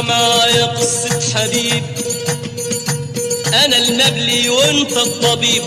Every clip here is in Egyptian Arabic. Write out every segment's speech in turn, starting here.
معايا قصة حبيب أنا المبلي وأنت الطبيب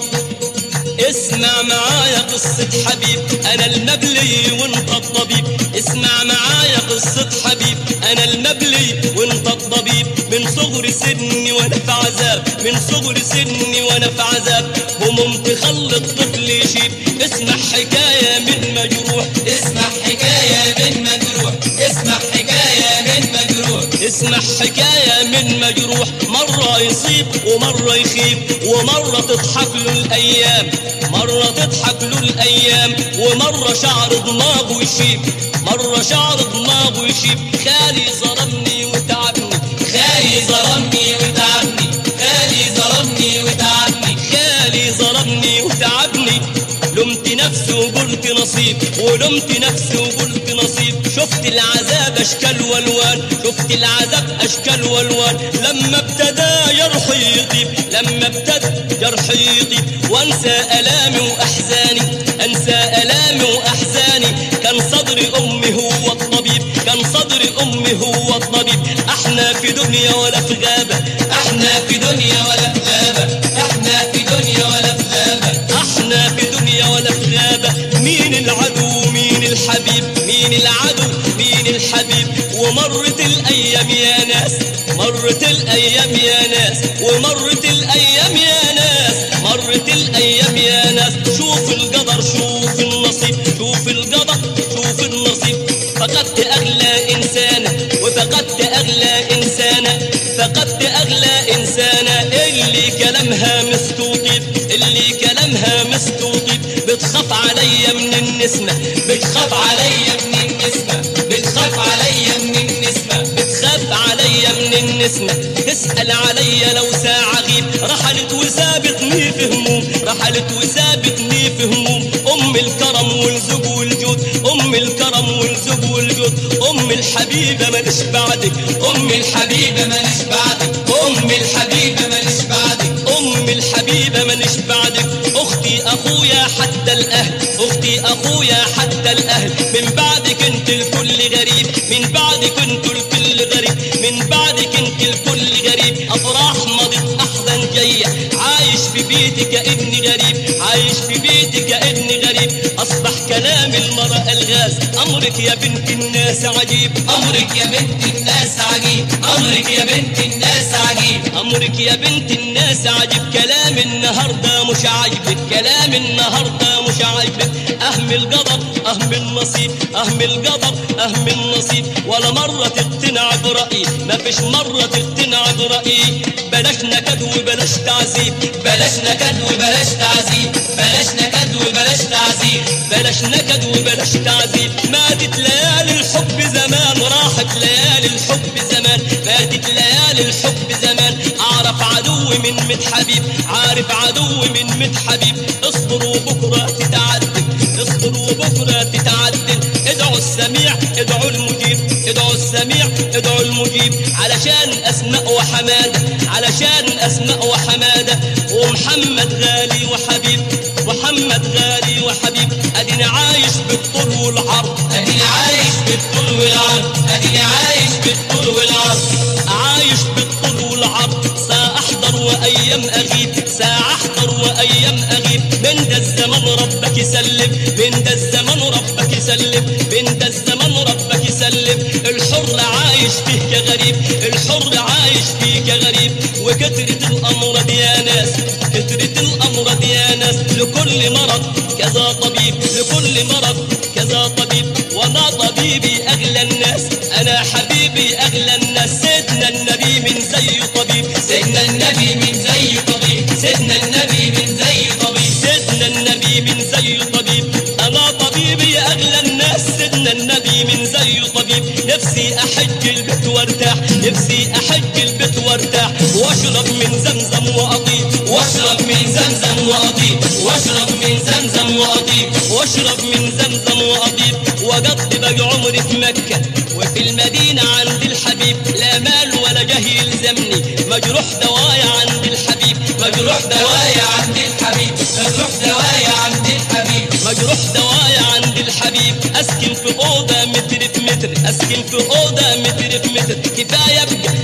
اسمع معايا قصة حبيب أنا المبلي وأنت الطبيب اسمع معايا قصة حبيب أنا المبلي وأنت الطبيب من صغر سني وأنا في عذاب من صغر سني وأنا في عذاب هموم تخلي الطفل يشيب اسمع حكاية من مجروح اسمع حكاية من مجروح اسمع حكاية من مجروح اسمع حكاية من مجروح مرة يصيب ومرة يخيب ومرة تضحك له الأيام مرة تضحك له الأيام ومرة شعر دماغه يشيب مرة شعر دماغه يشيب خالي ظلمني وتعبني خالي ظلمني وتعبني خالي ظلمني وتعبني خالي ظلمني وتعبني لمت نفسي وقلت نصيب ولمت نفسي وقلت نصيب شفت العذاب اشكال والوان شفت العذاب اشكال والوان لما ابتدى جرحي يطيب لما ابتدى جرحي يطيب وانسى الامي واحزاني انسى الامي واحزاني كان صدري امي هو الطبيب كان صدري امي هو الطبيب احنا في دنيا ولا في غابه احنا في دنيا ولا في غابة احنا في دنيا ولا في غابة احنا في دنيا ولا في غابة مين العدو مين الحبيب مين العدو مين الحبيب ومرت الايام يا ناس مرت الايام يا ناس ومرت الايام يا ناس مرت الايام يا ناس شوف القدر شوف النصيب شوف القدر شوف النصيب فقدت اغلى انسانه وفقدت اغلى انسانه فقدت اغلى انسانه اللي كلامها مستوطب اللي كلامها مستوطب بتخاف عليا من النسمه بتخاف عليا من النسمة بتخاف عليا من النسمة بتخاف عليا من النسمة تسأل عليا لو ساعة غيب رحلت وسابتني في هموم رحلت وسابتني في هموم أم الكرم والزوج والجود أم الكرم والزوج والجود أم الحبيبة ماليش بعدك أم الحبيبة ماليش بعدك أم الحبيبة ماليش بعدك أم الحبيبة ماليش بعدك أختي أخويا حتى الأهل أختي أخويا حتى الأهل من بعدك أنت الكل غريب من بعدك أنت الكل غريب من بعدك أنت الكل غريب أفراح مضت أحزان جاية عايش في بيتي كأني غريب عايش في بيتي كأني غريب أصبح كلام المرأة الغاز أمرك يا بنت الناس عجيب أمرك يا بنت الناس عجيب أمرك يا بنت الناس عجيب أمرك يا بنت الناس عجب كلام النهاردة مش عاجبك كلام النهاردة مش عاجبك أهم القدر أهم النصيب أهم القدر أهم النصيب ولا مرة تقتنع برأيي ما فيش مرة تقتنع برأيي بلاش نكد وبلاش تعذيب بلاش نكد وبلاش تعذيب بلاش نكد وبلاش تعذيب بلاش نكد وبلاش تعذيب ماتت ليالي الحب زمان راحت ليالي الحب زمان ماتت ليالي الحب زمان اعرف عدو من مت حبيب عارف عدو من مت حبيب اصبر وبكره تتعدل اصبر وبكره تتعدل ادعوا السميع ادعوا المجيب ادعوا السميع ادعوا المجيب علشان اسماء وحماده علشان اسماء وحماده ومحمد غالي وحبيب محمد غالي وحبيب اديني عايش بالطول والعرض أديني عايش بالطول والعرض أديني عايش بالطول والعرض عايش بالطول والعرض ساحضر وايام اغيب ساحضر وايام اغيب من ده الزمن ربك يسلم من ده الزمن ربك يسلم من ده الزمن ربك يسلم الحر عايش فيه كغريب الحر عايش فيه كغريب وكترة الامراض يا ناس كترة الامراض يا ناس لكل مرض كذا طبيب لكل مرض كذا طبيب وانا طبيبي اغلى الناس انا حبيبي اغلى الناس سيدنا النبي من زي طبيب سيدنا النبي من زي طبيب سيدنا النبي من زي طبيب سيدنا النبي من زي طبيب انا طبيبي اغلى الناس سيدنا النبي من زي طبيب نفسي احج البيت وارتاح نفسي احج البيت وارتاح واشرب من زمزم واطيب واشرب من زمزم وأطيب واشرب من زمزم وأطيب واشرب من زمزم واطيب وقضي بقى عمري في مكة وفي المدينة عند الحبيب لا مال ولا جاه يلزمني مجروح دوايا عند الحبيب مجروح دوايا عند الحبيب مجروح دوايا عند الحبيب مجروح دوايا عند الحبيب اسكن في اوضه متر في متر اسكن في اوضه متر في متر كفايه ابقى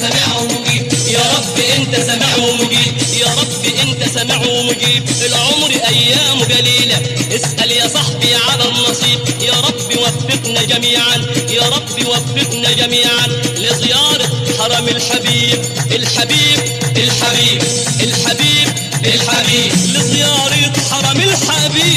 سميع ومجيب يا رب انت سميع ومجيب يا رب انت سميع ومجيب العمر ايام قليله اسال يا صاحبي على النصيب يا رب وفقنا جميعا يا رب وفقنا جميعا لزياره حرم الحبيب الحبيب الحبيب الحبيب الحبيب لزياره